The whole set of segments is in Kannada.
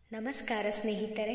ನಮಸ್ಕಾರ ಸ್ನೇಹಿತರೆ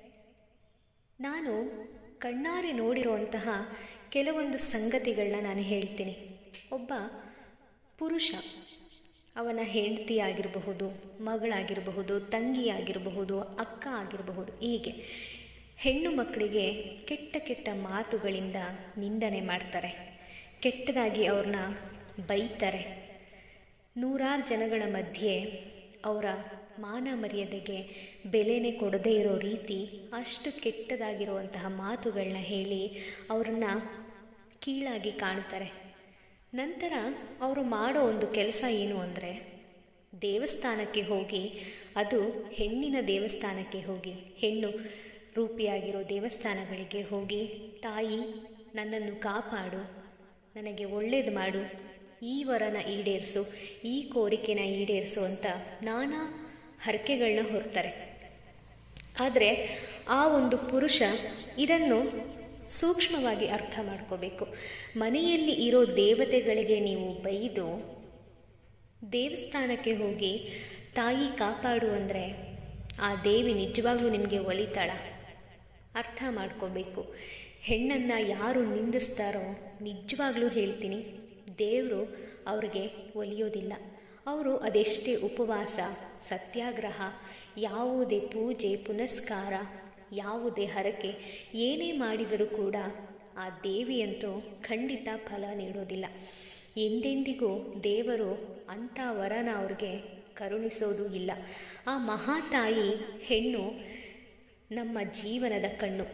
ನಾನು ಕಣ್ಣಾರೆ ನೋಡಿರುವಂತಹ ಕೆಲವೊಂದು ಸಂಗತಿಗಳನ್ನ ನಾನು ಹೇಳ್ತೀನಿ ಒಬ್ಬ ಪುರುಷ ಅವನ ಹೆಂಡತಿ ಆಗಿರಬಹುದು ಮಗಳಾಗಿರಬಹುದು ತಂಗಿ ಆಗಿರಬಹುದು ಅಕ್ಕ ಆಗಿರಬಹುದು ಹೀಗೆ ಹೆಣ್ಣು ಮಕ್ಕಳಿಗೆ ಕೆಟ್ಟ ಕೆಟ್ಟ ಮಾತುಗಳಿಂದ ನಿಂದನೆ ಮಾಡ್ತಾರೆ ಕೆಟ್ಟದಾಗಿ ಅವ್ರನ್ನ ಬೈತಾರೆ ನೂರಾರು ಜನಗಳ ಮಧ್ಯೆ ಅವರ ಮಾನ ಮರ್ಯಾದೆಗೆ ಬೆಲೆನೇ ಕೊಡದೇ ಇರೋ ರೀತಿ ಅಷ್ಟು ಕೆಟ್ಟದಾಗಿರುವಂತಹ ಮಾತುಗಳನ್ನ ಹೇಳಿ ಅವರನ್ನು ಕೀಳಾಗಿ ಕಾಣ್ತಾರೆ ನಂತರ ಅವರು ಮಾಡೋ ಒಂದು ಕೆಲಸ ಏನು ಅಂದರೆ ದೇವಸ್ಥಾನಕ್ಕೆ ಹೋಗಿ ಅದು ಹೆಣ್ಣಿನ ದೇವಸ್ಥಾನಕ್ಕೆ ಹೋಗಿ ಹೆಣ್ಣು ರೂಪಿಯಾಗಿರೋ ದೇವಸ್ಥಾನಗಳಿಗೆ ಹೋಗಿ ತಾಯಿ ನನ್ನನ್ನು ಕಾಪಾಡು ನನಗೆ ಒಳ್ಳೇದು ಮಾಡು ಈ ವರನ ಈಡೇರಿಸು ಈ ಕೋರಿಕೆನ ಈಡೇರಿಸು ಅಂತ ನಾನಾ ಹರಕೆಗಳನ್ನ ಹೊರ್ತಾರೆ ಆದರೆ ಆ ಒಂದು ಪುರುಷ ಇದನ್ನು ಸೂಕ್ಷ್ಮವಾಗಿ ಅರ್ಥ ಮಾಡ್ಕೋಬೇಕು ಮನೆಯಲ್ಲಿ ಇರೋ ದೇವತೆಗಳಿಗೆ ನೀವು ಬೈದು ದೇವಸ್ಥಾನಕ್ಕೆ ಹೋಗಿ ತಾಯಿ ಕಾಪಾಡು ಅಂದರೆ ಆ ದೇವಿ ನಿಜವಾಗ್ಲೂ ನಿಮಗೆ ಒಲಿತಾಳ ಅರ್ಥ ಮಾಡ್ಕೋಬೇಕು ಹೆಣ್ಣನ್ನು ಯಾರು ನಿಂದಿಸ್ತಾರೋ ನಿಜವಾಗ್ಲೂ ಹೇಳ್ತೀನಿ ದೇವರು ಅವ್ರಿಗೆ ಒಲಿಯೋದಿಲ್ಲ ಅವರು ಅದೆಷ್ಟೇ ಉಪವಾಸ ಸತ್ಯಾಗ್ರಹ ಯಾವುದೇ ಪೂಜೆ ಪುನಸ್ಕಾರ ಯಾವುದೇ ಹರಕೆ ಏನೇ ಮಾಡಿದರೂ ಕೂಡ ಆ ದೇವಿಯಂತೂ ಖಂಡಿತ ಫಲ ನೀಡೋದಿಲ್ಲ ಎಂದೆಂದಿಗೂ ದೇವರು ಅಂಥ ವರನ ಅವ್ರಿಗೆ ಕರುಣಿಸೋದು ಇಲ್ಲ ಆ ಮಹಾತಾಯಿ ಹೆಣ್ಣು ನಮ್ಮ ಜೀವನದ ಕಣ್ಣು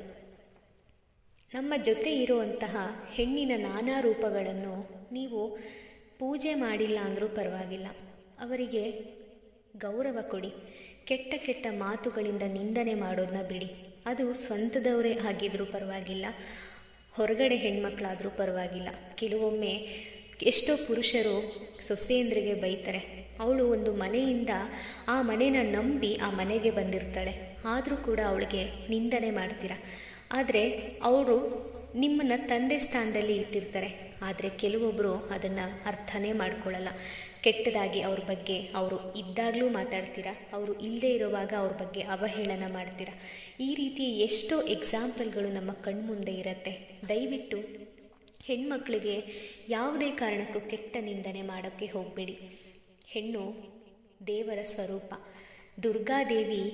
ನಮ್ಮ ಜೊತೆ ಇರುವಂತಹ ಹೆಣ್ಣಿನ ನಾನಾ ರೂಪಗಳನ್ನು ನೀವು ಪೂಜೆ ಮಾಡಿಲ್ಲ ಅಂದರೂ ಪರವಾಗಿಲ್ಲ ಅವರಿಗೆ ಗೌರವ ಕೊಡಿ ಕೆಟ್ಟ ಕೆಟ್ಟ ಮಾತುಗಳಿಂದ ನಿಂದನೆ ಮಾಡೋದನ್ನ ಬಿಡಿ ಅದು ಸ್ವಂತದವರೇ ಆಗಿದ್ರೂ ಪರವಾಗಿಲ್ಲ ಹೊರಗಡೆ ಹೆಣ್ಮಕ್ಳಾದರೂ ಪರವಾಗಿಲ್ಲ ಕೆಲವೊಮ್ಮೆ ಎಷ್ಟೋ ಪುರುಷರು ಸೊಸೆಯಂದ್ರಿಗೆ ಬೈತಾರೆ ಅವಳು ಒಂದು ಮನೆಯಿಂದ ಆ ಮನೆನ ನಂಬಿ ಆ ಮನೆಗೆ ಬಂದಿರ್ತಾಳೆ ಆದರೂ ಕೂಡ ಅವಳಿಗೆ ನಿಂದನೆ ಮಾಡ್ತೀರ ಆದರೆ ಅವರು ನಿಮ್ಮನ್ನು ತಂದೆ ಸ್ಥಾನದಲ್ಲಿ ಇಟ್ಟಿರ್ತಾರೆ ಆದರೆ ಕೆಲವೊಬ್ಬರು ಅದನ್ನು ಅರ್ಥನೇ ಮಾಡ್ಕೊಳ್ಳಲ್ಲ ಕೆಟ್ಟದಾಗಿ ಅವ್ರ ಬಗ್ಗೆ ಅವರು ಇದ್ದಾಗಲೂ ಮಾತಾಡ್ತೀರಾ ಅವರು ಇಲ್ಲದೆ ಇರುವಾಗ ಅವ್ರ ಬಗ್ಗೆ ಅವಹೇಳನ ಮಾಡ್ತೀರಾ ಈ ರೀತಿ ಎಷ್ಟೋ ಎಕ್ಸಾಂಪಲ್ಗಳು ನಮ್ಮ ಕಣ್ಮುಂದೆ ಇರುತ್ತೆ ದಯವಿಟ್ಟು ಹೆಣ್ಮಕ್ಳಿಗೆ ಯಾವುದೇ ಕಾರಣಕ್ಕೂ ಕೆಟ್ಟ ನಿಂದನೆ ಮಾಡೋಕ್ಕೆ ಹೋಗಬೇಡಿ ಹೆಣ್ಣು ದೇವರ ಸ್ವರೂಪ ದುರ್ಗಾದೇವಿ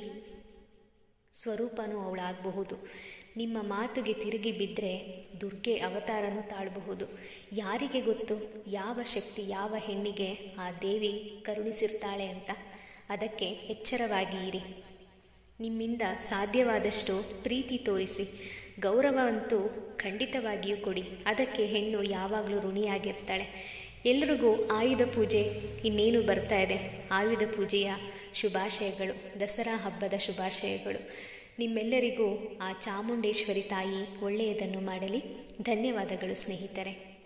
ಸ್ವರೂಪನೂ ಅವಳಾಗಬಹುದು ನಿಮ್ಮ ಮಾತುಗೆ ತಿರುಗಿ ಬಿದ್ದರೆ ದುರ್ಗೆ ಅವತಾರನೂ ತಾಳಬಹುದು ಯಾರಿಗೆ ಗೊತ್ತು ಯಾವ ಶಕ್ತಿ ಯಾವ ಹೆಣ್ಣಿಗೆ ಆ ದೇವಿ ಕರುಣಿಸಿರ್ತಾಳೆ ಅಂತ ಅದಕ್ಕೆ ಎಚ್ಚರವಾಗಿ ಇರಿ ನಿಮ್ಮಿಂದ ಸಾಧ್ಯವಾದಷ್ಟು ಪ್ರೀತಿ ತೋರಿಸಿ ಗೌರವ ಅಂತೂ ಖಂಡಿತವಾಗಿಯೂ ಕೊಡಿ ಅದಕ್ಕೆ ಹೆಣ್ಣು ಯಾವಾಗಲೂ ಋಣಿಯಾಗಿರ್ತಾಳೆ ಎಲ್ರಿಗೂ ಆಯುಧ ಪೂಜೆ ಇನ್ನೇನು ಬರ್ತಾ ಇದೆ ಆಯುಧ ಪೂಜೆಯ ಶುಭಾಶಯಗಳು ದಸರಾ ಹಬ್ಬದ ಶುಭಾಶಯಗಳು ನಿಮ್ಮೆಲ್ಲರಿಗೂ ಆ ಚಾಮುಂಡೇಶ್ವರಿ ತಾಯಿ ಒಳ್ಳೆಯದನ್ನು ಮಾಡಲಿ ಧನ್ಯವಾದಗಳು ಸ್ನೇಹಿತರೆ